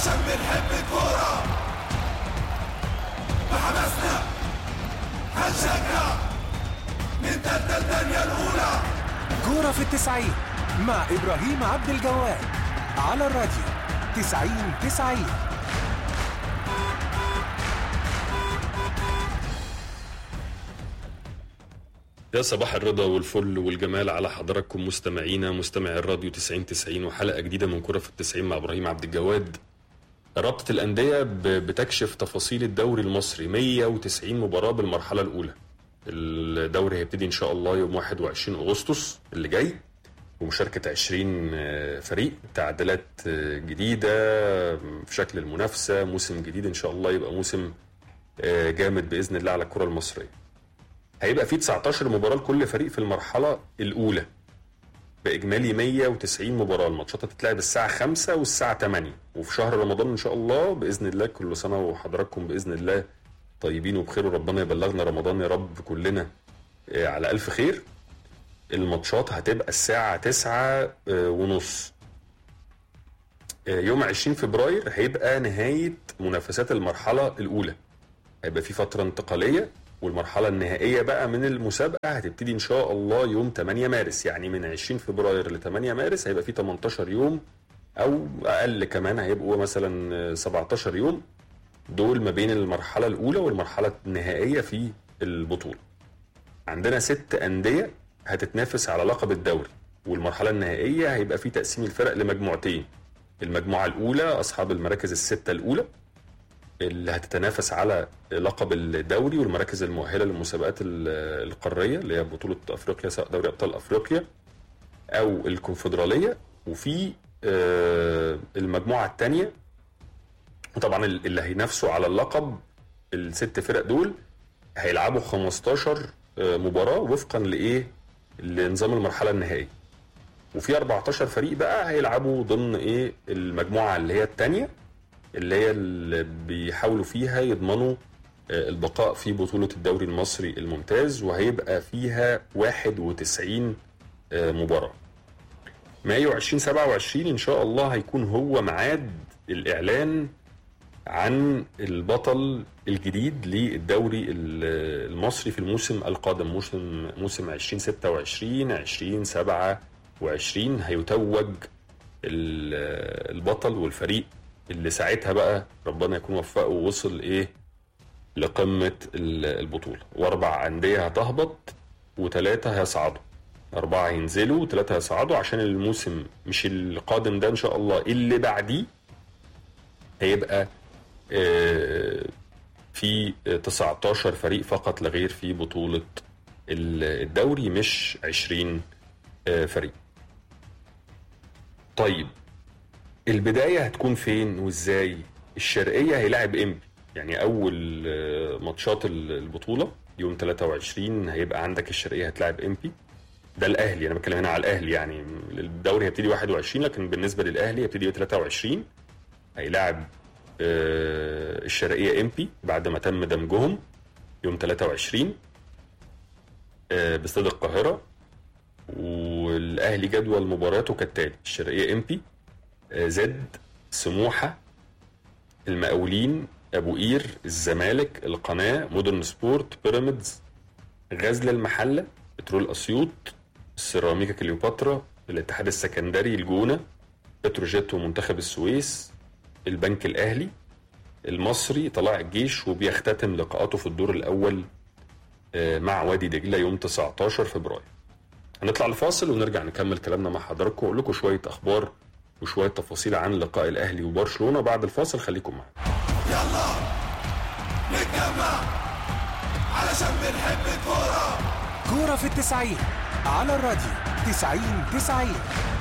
علشان بنحب الكورة بحماسنا هنشجع من تالتة الدنيا الأولى كورة في التسعين مع إبراهيم عبد الجواد على الراديو تسعين تسعين يا صباح الرضا والفل والجمال على حضراتكم مستمعينا مستمعي الراديو 90 90 وحلقة جديدة من كرة في التسعين مع إبراهيم عبد الجواد رابطة الأندية ب- بتكشف تفاصيل الدوري المصري 190 مباراة بالمرحلة الأولى الدوري هيبتدي إن شاء الله يوم 21 أغسطس اللي جاي ومشاركة 20 آه، فريق تعديلات آه، جديدة في شكل المنافسة موسم جديد إن شاء الله يبقى موسم آه، جامد بإذن الله على الكرة المصرية هيبقى في 19 مباراة لكل فريق في المرحلة الأولى بإجمالي 190 مباراة الماتشات هتتلعب الساعة 5 والساعة 8 وفي شهر رمضان إن شاء الله بإذن الله كل سنة وحضراتكم بإذن الله طيبين وبخير وربنا يبلغنا رمضان يا رب كلنا آه، على ألف خير الماتشات هتبقى الساعة 9 آه، ونص آه، يوم 20 فبراير هيبقى نهاية منافسات المرحلة الأولى هيبقى في فترة انتقالية والمرحلة النهائية بقى من المسابقة هتبتدي إن شاء الله يوم 8 مارس يعني من 20 فبراير ل 8 مارس هيبقى في 18 يوم أو أقل كمان هيبقوا مثلا 17 يوم دول ما بين المرحلة الأولى والمرحلة النهائية في البطولة عندنا ست أندية هتتنافس على لقب الدوري والمرحلة النهائية هيبقى في تقسيم الفرق لمجموعتين المجموعة الأولى أصحاب المراكز الستة الأولى اللي هتتنافس على لقب الدوري والمراكز المؤهله للمسابقات ال- القاريه اللي هي بطوله افريقيا سواء دوري ابطال افريقيا او الكونفدراليه وفي آه، المجموعه الثانيه وطبعا ال- اللي هينافسوا على اللقب الست فرق دول هيلعبوا 15 آه، مباراه وفقا لايه لنظام المرحله النهائيه وفي 14 فريق بقى هيلعبوا ضمن ايه المجموعه اللي هي الثانيه اللي هي اللي بيحاولوا فيها يضمنوا آه، البقاء في بطولة الدوري المصري الممتاز وهيبقى فيها 91 آه، مباراة مايو 2027 إن شاء الله هيكون هو ميعاد الإعلان عن البطل الجديد للدوري ال- المصري في الموسم القادم موسم موسم 2026 2027 هيتوج ال- البطل والفريق اللي ساعتها بقى ربنا يكون وفقه ووصل ايه لقمة ال- البطولة واربع أندية هتهبط وثلاثة هيصعدوا أربعة هينزلوا وثلاثة هيصعدوا عشان الموسم مش القادم ده إن شاء الله اللي بعديه هيبقى آه، في 19 فريق فقط لا غير في بطولة ال- الدوري مش 20 آه، فريق طيب البدايه هتكون فين وازاي الشرقيه هيلاعب انبي يعني اول آه، ماتشات ال- البطوله يوم 23 هيبقى عندك الشرقيه هتلاعب انبي ده الاهلي انا بتكلم هنا على الاهلي يعني الدوري هيبتدي 21 لكن بالنسبه للاهلي هيبتدي 23 هيلاعب آه، الشرقيه امبي بعد ما تم دمجهم يوم 23 آه، باستاد القاهره والاهلي جدول مباراته كالتالي الشرقيه امبي آه، زد سموحه المقاولين ابو قير الزمالك القناه مودرن سبورت بيراميدز غزل المحله بترول اسيوط السيراميكا كليوباترا الاتحاد السكندري الجونه بتروجيت ومنتخب السويس البنك الاهلي المصري طلائع الجيش وبيختتم لقاءاته في الدور الاول آه، مع وادي دجله يوم 19 فبراير هنطلع لفاصل ونرجع نكمل كلامنا مع حضراتكم واقول لكم شويه اخبار وشويه تفاصيل عن لقاء الاهلي وبرشلونه بعد الفاصل خليكم معانا يلا نتجمع علشان بنحب الكورة كورة في التسعين على الراديو تسعين تسعين